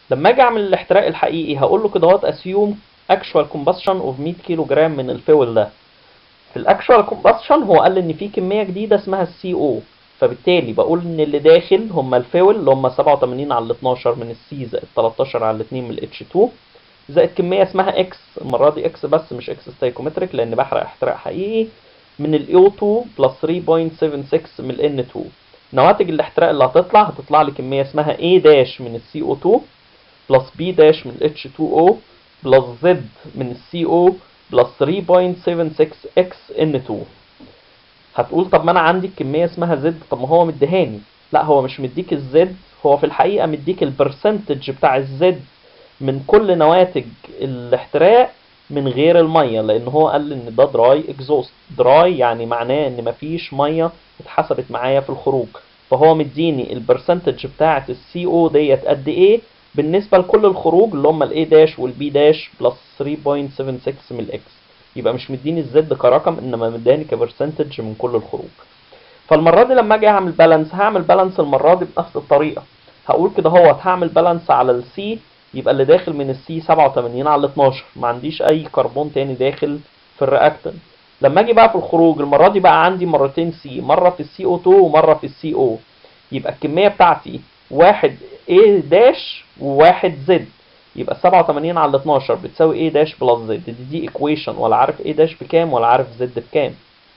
لما اجي اعمل الاحتراق الحقيقي هقول له كده اهوت اسيوم اكشوال كومبشن اوف 100 كيلو جرام من الفيول ده في الاكشوال كومبشن هو قال ان في كميه جديده اسمها السي او فبالتالي بقول ان اللي داخل هم الفيول اللي هم 87 على ال 12 من السي زائد 13 على ال 2 من الاتش 2 زائد كميه اسمها اكس المره دي اكس بس مش اكس ستايكومتريك لان بحرق احتراق حقيقي من الاو 2 بلس 3.76 من الان 2 نواتج الاحتراق اللي هتطلع هتطلع لي كميه اسمها A داش من السي او 2 بلس B داش من الاتش 2 او بلس Z من السي او بلس 3.76 x ان 2 هتقول طب ما انا عندي الكميه اسمها زد طب ما هو مديهاني لا هو مش مديك الزد هو في الحقيقه مديك البرسنتج بتاع الزد من كل نواتج الاحتراق من غير الميه لان هو قال ان ده دراي اكزوست دراي يعني معناه ان مفيش ميه اتحسبت معايا في الخروج فهو مديني البرسنتج بتاعه السي او ديت قد ايه بالنسبه لكل الخروج اللي هم الاي داش والبي داش بلس 3.76 من الاكس يبقى مش مديني الزد كرقم انما مداني كبرسنتج من كل الخروج فالمره دي لما اجي اعمل بالانس هعمل بالانس المره دي بنفس الطريقه هقول كده اهوت هعمل بالانس على السي يبقى اللي داخل من السي 87 على 12 ما عنديش اي كربون تاني داخل في الرياكتنت لما اجي بقى في الخروج المره دي بقى عندي مرتين سي مره في السي او 2 ومره في السي او يبقى الكميه بتاعتي واحد A داش وواحد زد يبقى 87 على 12 بتساوي A داش بلس زد دي دي ايكويشن ولا عارف A داش بكام ولا عارف زد بكام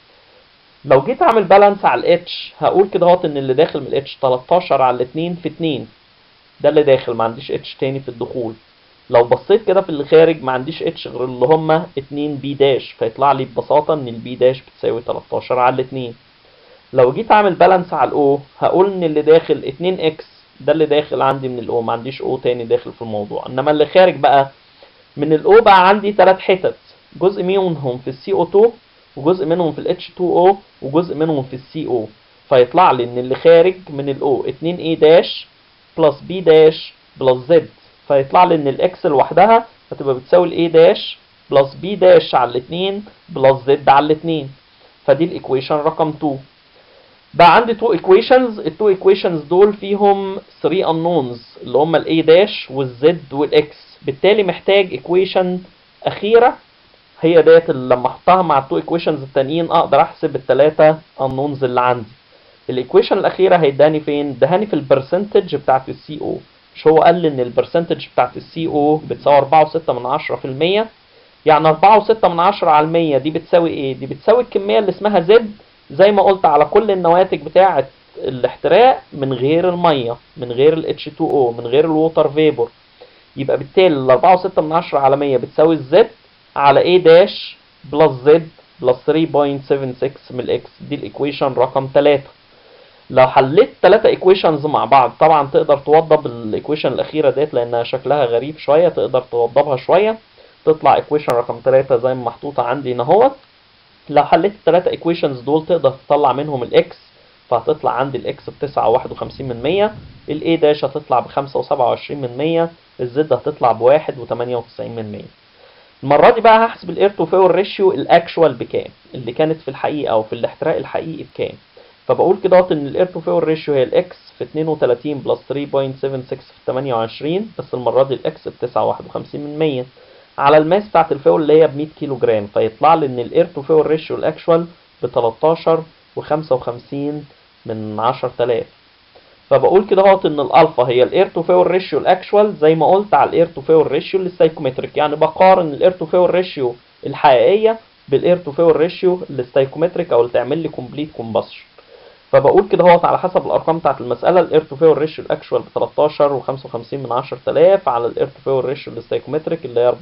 لو جيت اعمل بالانس على الاتش هقول كده اهوت ان اللي داخل من الاتش 13 على 2 في 2 ده اللي داخل ما عنديش اتش تاني في الدخول لو بصيت كده في اللي خارج ما عنديش اتش غير اللي هما 2 بي داش فيطلع لي ببساطه ان البي داش بتساوي 13 على 2 لو جيت اعمل بالانس على الاو هقول ان اللي داخل 2 اكس ده اللي داخل عندي من الاو ما عنديش او تاني داخل في الموضوع انما اللي خارج بقى من الاو بقى عندي ثلاث حتت جزء منهم في السي او 2 وجزء منهم في الاتش 2 او وجزء منهم في السي او فيطلع لي ان اللي خارج من الاو 2 اي داش بلس بي داش بلس زد فيطلع لي ان الاكس لوحدها هتبقى بتساوي الاي داش بلس بي داش على الاثنين بلس زد على الاثنين فدي الايكويشن رقم 2 بقى عندي تو ايكويشنز التو ايكويشنز دول فيهم 3 انونز اللي هم الاي داش والزد والاكس بالتالي محتاج ايكويشن اخيره هي ديت اللي لما احطها مع التو ايكويشنز التانيين اقدر احسب الثلاثه انونز اللي عندي الايكويشن الاخيره هيداني فين اداني في البرسنتج بتاعت السي او مش هو قال لي ان البرسنتج بتاعت السي او بتساوي 4.6 من 10% يعني 4.6 من 10 على المية دي بتساوي ايه دي بتساوي الكميه اللي اسمها زد زي ما قلت على كل النواتج بتاعه الاحتراق من غير الميه من غير ال H2O من غير الووتر فيبور يبقى بالتالي ال 4.6 من 10 على 100 بتساوي الزد على A داش بلس زد بلس 3.76 من الاكس دي الايكويشن رقم 3 لو حليت ثلاثة ايكويشنز مع بعض طبعا تقدر توضب الايكويشن الاخيره ديت لانها شكلها غريب شويه تقدر توضبها شويه تطلع ايكويشن رقم 3 زي ما محطوطه عندي هنا اهوت لو حليت الثلاثة ايكويشنز دول تقدر تطلع منهم الاكس فهتطلع عندي الاكس بتسعة وواحد وخمسين من مية الاي داش هتطلع بخمسة وسبعة وعشرين من مية الزد هتطلع بواحد وتمانية وتسعين من مية المرة دي بقى هحسب الاير تو فيول ريشيو الاكشوال بكام اللي كانت في الحقيقة او في الاحتراق الحقيقي بكام فبقول كده ان الاير تو فيول ريشيو هي الاكس في 32 بلس 3.76 في 28 بس المرة دي الاكس بتسعة وواحد وخمسين من مية على الماس بتاعت الفيول اللي هي ب 100 كيلو جرام فيطلع لي ان الاير تو فيول ريشيو الاكشوال ب 13 و55 من 10000 فبقول كده اهوت ان الالفا هي الاير تو فيول ريشيو الاكشوال زي ما قلت على الاير تو فيول ريشيو الستايكومتريك يعني بقارن الاير تو فيول ريشيو الحقيقيه بالاير تو فيول ريشيو الستايكومتريك او اللي تعمل لي كومبليت كومبشن فبقول كده اهوت على حسب الارقام بتاعت المساله الاير تو فيول ريشيو الاكشوال ب 13 و55 من 10000 على الاير تو فيول ريشيو الستايكومتريك اللي هي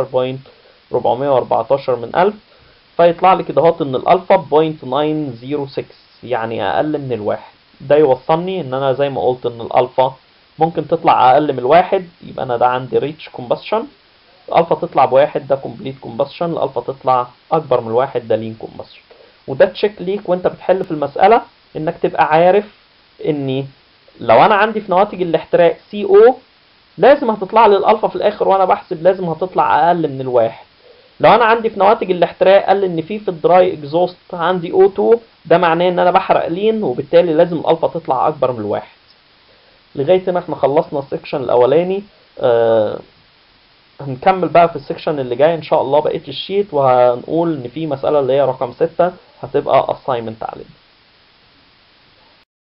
14.414 من 1000 فيطلع لي كده اهوت ان الالفا ب 0.906 يعني اقل من الواحد ده يوصلني ان انا زي ما قلت ان الالفا ممكن تطلع اقل من الواحد يبقى انا ده عندي ريتش كومبشن الالفا تطلع بواحد ده كومبليت كومبشن الالفا تطلع اكبر من الواحد ده لين كومبشن وده تشيك ليك وانت بتحل في المساله انك تبقى عارف اني لو انا عندي في نواتج الاحتراق سي او لازم هتطلع لي الالفا في الاخر وانا بحسب لازم هتطلع اقل من الواحد لو انا عندي في نواتج الاحتراق قال ان في في الدراي اكزوست عندي او 2 ده معناه ان انا بحرق لين وبالتالي لازم الالفا تطلع اكبر من الواحد لغايه هنا احنا خلصنا السكشن الاولاني آه هنكمل بقى في السكشن اللي جاي ان شاء الله بقيه الشيت وهنقول ان في مساله اللي هي رقم ستة هتبقى assignment علينا